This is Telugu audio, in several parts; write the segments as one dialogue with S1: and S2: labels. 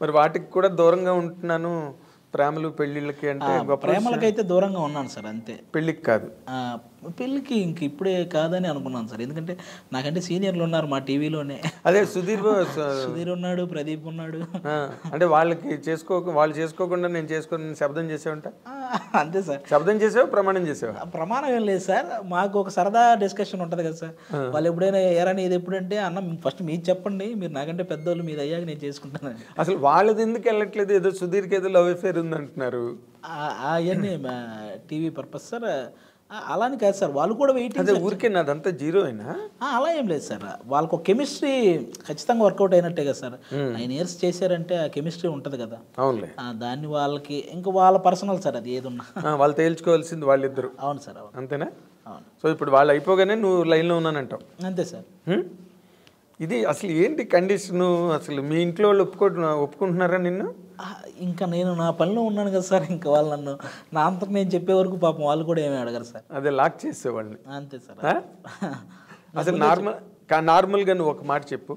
S1: మరి వాటికి కూడా దూరంగా ఉంటున్నాను ప్రేమలు పెళ్ళిళ్ళకి అంటే గొప్ప
S2: ప్రేమలకైతే దూరంగా ఉన్నాను సార్ అంతే
S1: పెళ్ళికి కాదు
S2: ఆ, పెళ్ళికి ఇంక ఇప్పుడే కాదని అనుకున్నాను సార్ ఎందుకంటే నాకంటే సీనియర్లు ఉన్నారు మా టీవీలోనే
S1: అదే సుధీర్ బా- స-
S2: సుధీర్ ఉన్నాడు ప్రదీప్ ఉన్నాడు
S1: ఆ, అంటే వాళ్ళకి చేసుకోక వాళ్ళు చేసుకోకుండా నేను చేసుకుని శబ్దం చేసేవంట
S2: ఆ, అంతే సార్
S1: శబ్దం చేసావా ప్రమాణం చేసావా
S2: ఆ ప్రమాణం ఏం లేదు సార్ మాకు ఒక సరదా డిస్కషన్ ఉంటుంది కదా సార్ వాళ్ళు ఎప్పుడైనా ఎరని ఇది ఎప్పుడంటే అన్న ఫస్ట్ మీరు చెప్పండి మీరు నాకంటే పెద్దోళ్ళు మీరు అయ్యాక నేను చేసుకుంటానని
S1: అసలు వాళ్ళది ఎందుకు వెళ్ళట్లేదు ఏదో సుధీర్కి ఏదో లవ్ అఫేర్ ఉంది అంటున్నారు
S2: అవన్నీ టీవీ పర్పస్ సార్ ఆ, అలా అని కాదు సార్ వాళ్ళు కూడా వెయిటింగ్
S1: అదే ఊరికే నాదంతా జీరో అయినా
S2: అలా ఏం లేదు సార్ వాళ్ళకు కెమిస్ట్రీ ఖచ్చితంగా వర్కౌట్ అయినట్టే కదా సార్ నైన్ ఇయర్స్ చేశారంటే ఆ కెమిస్ట్రీ ఉంటుంది కదా
S1: అవునులే
S2: ఆ, దాన్ని వాళ్ళకి ఇంకా వాళ్ళ పర్సనల్ సార్ అది ఏదున్నా
S1: ఆ, వాళ్ళు తేల్చుకోవాల్సింది వాళ్ళిద్దరు
S2: అవును సార్ అవును
S1: అంతేనా
S2: అవును
S1: సో ఇప్పుడు వాళ్ళు అయిపోగానే నువ్వు లైన్లో ఉన్నానంటావు
S2: అంతే సార్
S1: హ్మ్? ఇది అసలు ఏంటి కండిషను అసలు మీ ఇంట్లో వాళ్ళు ఒప్పుకో ఒప్పుకుంటున్నారా నిన్ను
S2: ఆ, ఇంకా నేను నా పనిలో ఉన్నాను కదా సార్ ఇంకా వాళ్ళు నన్ను నా అంతకు నేను చెప్పే వరకు పాపం వాళ్ళు కూడా ఏమీ అడగరు సార్
S1: అదే లాక్ చేసేవాళ్ళని
S2: అంతే సార్
S1: ఆ? అసలు నార్మల్ కా- నార్మల్గా నువ్వు ఒక మాట చెప్పు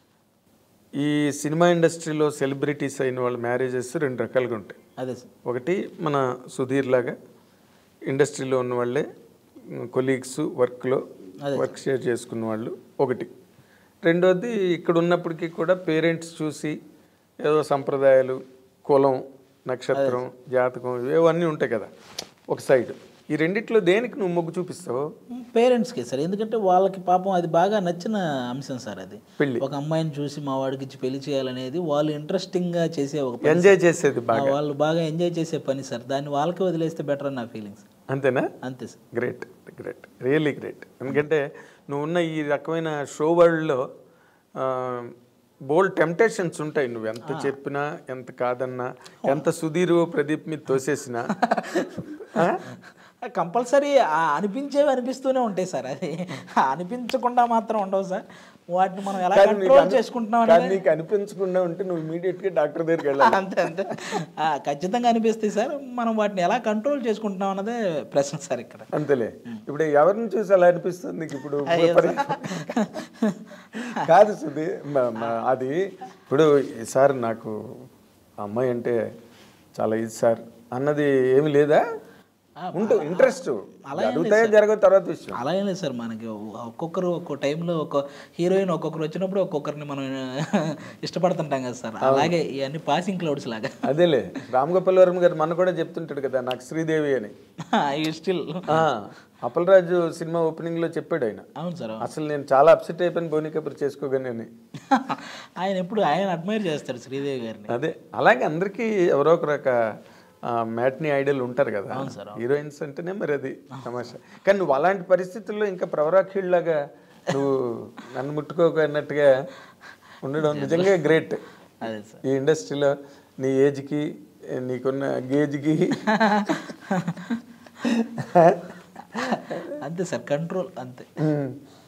S1: ఈ సినిమా ఇండస్ట్రీలో సెలబ్రిటీస్ అయిన వాళ్ళ మ్యారేజెస్ రెండు రకాలుగా ఉంటాయి
S2: అదే సార్
S1: ఒకటి మన సుధీర్ లాగా ఇండస్ట్రీలో ఉన్న వాళ్ళే కొలీగ్స్ వర్క్లో వర్క్ షేర్ చేసుకున్న వాళ్ళు ఒకటి రెండోది ఇక్కడ ఉన్నప్పటికీ కూడా పేరెంట్స్ చూసి ఏదో సంప్రదాయాలు కులం నక్షత్రం జాతకం ఇవన్నీ ఉంటాయి కదా ఒక సైడ్ ఈ రెండిట్లో దేనికి నువ్వు మొగ్గు చూపిస్తావు
S2: పేరెంట్స్కి సార్ ఎందుకంటే వాళ్ళకి పాపం అది బాగా నచ్చిన అంశం సార్ అది
S1: పెళ్ళి
S2: ఒక అమ్మాయిని చూసి మా వాడికి ఇచ్చి పెళ్లి చేయాలనేది వాళ్ళు ఇంట్రెస్టింగ్గా చేసే ఒక పని
S1: ఎంజాయ్ చేసేది
S2: ఆ,
S1: బాగా
S2: వాళ్ళు బాగా ఎంజాయ్ చేసే పని సార్ దాన్ని వాళ్ళకి వదిలేస్తే బెటర్ అని నా ఫీలింగ్స్
S1: అంతేనా
S2: అంతే sir
S1: great great really great ఎందుకంటే నువ్వు ఉన్న ఈ రకమైన షో వరల్డ్లో బోల్డ్ టెంప్టేషన్స్ ఉంటాయి నువ్వు ఎంత చెప్పినా ఎంత కాదన్నా ఎంత సుధీర్ ప్రదీప్ మీద తోసేసినా ఆ?
S2: కంపల్సరీ అనిపించేవి అనిపిస్తూనే ఉంటాయి సార్ అది అనిపించకుండా మాత్రం ఉండవు సార్ వాటిని మనం ఎలా
S1: కానీ నీకు
S2: కంట్రోల్
S1: అను-
S2: చేసుకుంటున్నాం
S1: కానీ
S2: అనేది
S1: నీకు అనిపించకుండా ఉంటే నువ్వు ఇమీడియట్గా డాక్టర్ దగ్గరికి వెళ్ళాలి
S2: అంతే అంతే ఆ, ఖచ్చితంగా అనిపిస్తాయి సార్ మనం వాటిని ఎలా కంట్రోల్ చేసుకుంటున్నాం అన్నదే ప్రశ్న సార్ ఇక్కడ
S1: అంతేలే ఇప్పుడు ఎవరిని చూసి అలా అనిపిస్తుంది నీకు ఇప్పుడు పరి- కాదు సుధీ మ- మ- అది ఇప్పుడు సార్ నాకు ఆ అమ్మాయి అంటే చాలా ఇది సార్ అన్నది ఏమి లేదా ఉంటు ఇంట్రెస్ట్ అడుగుతాయో జరగదు తర్వాత విషయం
S2: అలా ఏం లేదు సార్ మనకి ఒక్కొక్కరు ఒక్కో టైంలో ఒక్కో హీరోయిన్ ఒక్కొక్కరు వచ్చినప్పుడు ఒక్కొక్కరిని మనం ఇష్టపడుతుంటాం కదా సార్ అలాగే ఇవన్నీ పాసింగ్ క్లౌడ్స్ లాగా
S1: అదేలే రామ్ గోపాల్ వర్మ గారు మన కూడా చెప్తుంటాడు కదా నాకు శ్రీదేవి అని
S2: ఈ స్టిల్
S1: ఆ, అప్పలరాజు సినిమా ఓపెనింగ్ లో చెప్పాడు ఆయన
S2: అవును సార్ అవును.
S1: అసలు నేను చాలా అప్సెట్ అయిపోయిన బోని కబుర్ చేసుకోగానే అని.
S2: ఆయన ఎప్పుడు ఆయన అడ్మైర్ చేస్తాడు శ్రీదేవి గారిని
S1: అదే అలాగే అందరికీ ఎవరో ఒక రక మ్యాట్ని ఐడల్ ఉంటారు కదా
S2: అవును సార్,
S1: హీరోయిన్స్ అంటేనే మరి అది తమాషా కానీ నువ్వు అలాంటి పరిస్థితుల్లో ఇంకా ప్రవరాఖీళ్ళలాగా నువ్వు నన్ను ముట్టుకోక అన్నట్టుగా ఉండడం నిజంగా గ్రేట్
S2: అదే సార్
S1: ఈ ఇండస్ట్రీలో నీ ఏజ్కి నీకున్న గేజ్కి
S2: అంతే సార్ కంట్రోల్ అంతే
S1: ఉమ్.